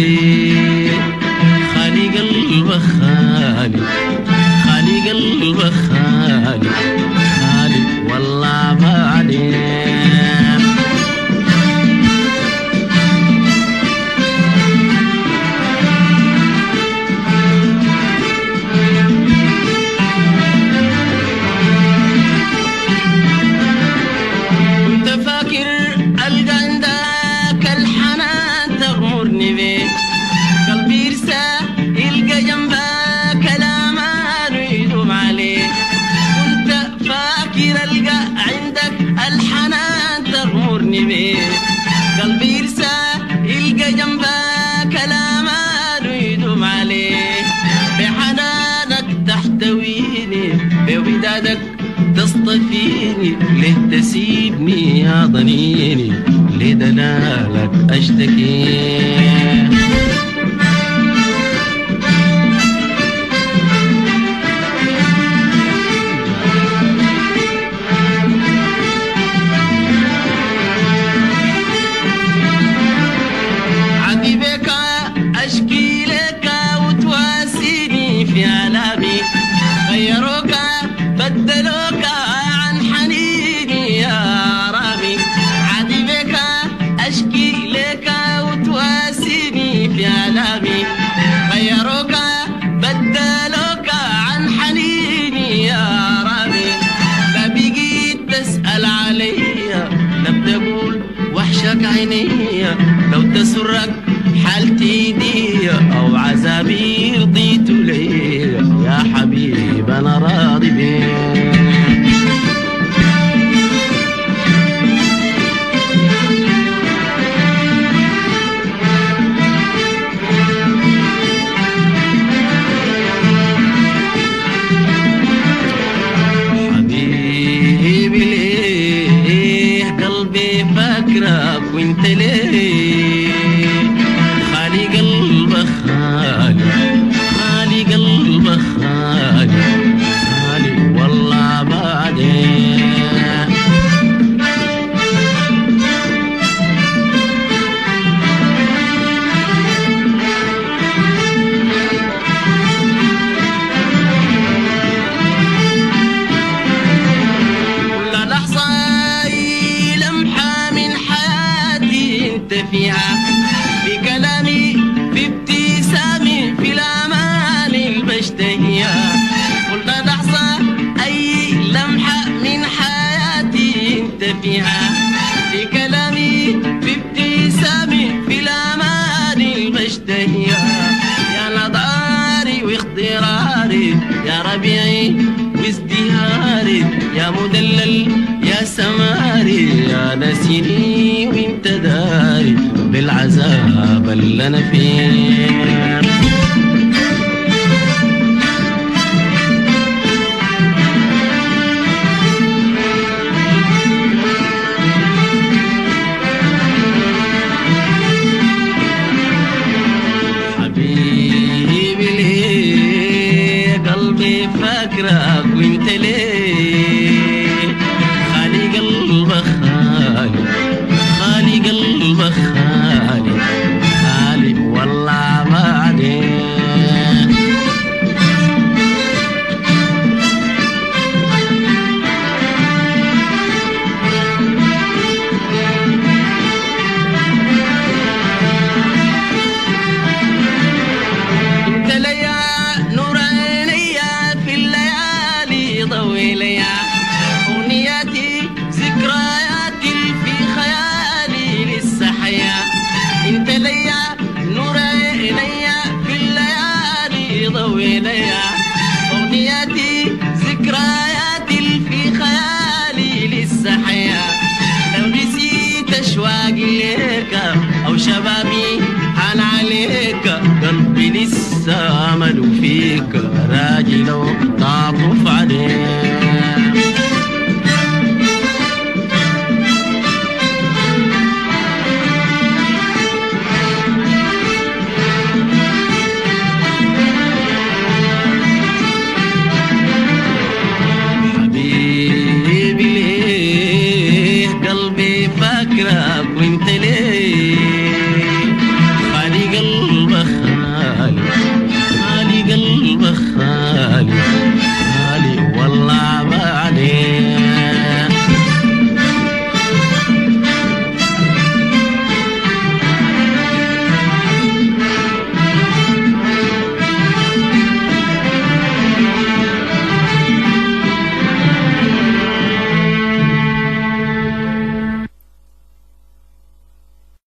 ليه خالي قلبك خالي خالي قلبك خالي خالي والله ما عليه كنت فاكر القى عندك الحنان تغمرني بيه قلبي يرسى يلقى جنبك الامان ويدوم عليه كنت فاكر القى عندك الحنان تغمرني بيه قلبي يرسى يلقى جنبك الامان ويدوم عليه بحنانك تحتويني بودادك تصطفيني ليه تسيبني يا ضنيني لدلالك اشتكي عدي بك اشكي لك وتواسيني في الامي غيروك بدلوك عن حنيني يا رامي عدي بك اشكي لك وتواسيني في الامي غيروك بدلوك عن حنيني يا رامي لا بقيت تسأل عليا لا بتقول وحشك عينيا لو تسرك حالتي دي او عذابي رضيت ليا يا حبيب انا راضي بيك حبيبي ليه قلبي فاكرك وانت ليه خالي قلبك خالي خالي قلبك خالي خالي والله بعدين كل لحظة أي لمحة من حياتي انت فيها في كلامي في ابتسامي في الأمان اللي بشتهيها كل لحظة أي لمحة من حياتي انت فيها في كلامي في ابتسامي في الأمان اللي بشتهيها يا نضاري واختراري يا ربيعي وازدهاري يا مدلل يا سماري يا نسيني وانت داري بالعذاب اللي انا فيه حبيبي ليه قلبي فاكرك وانت ليه خالي قلبك خالي خالي قلبك خالي خالي والله ما عليه انت ليا نور عينيا في الليالي ضوي ليا امنياتي ذكرياتي في خيالي لسه حياة انت ليا نور عينيا في الليالي ضوي ليا امنياتي ذكرياتي في خيالي لسه حياة لو نسيت اشواقي ليك او شبابي عن عليك قلبي لسه امل فيك راجي لو تعطف عليك حبيبي ليه قلبي فاكرك وانت ليه خالي قلبي البخال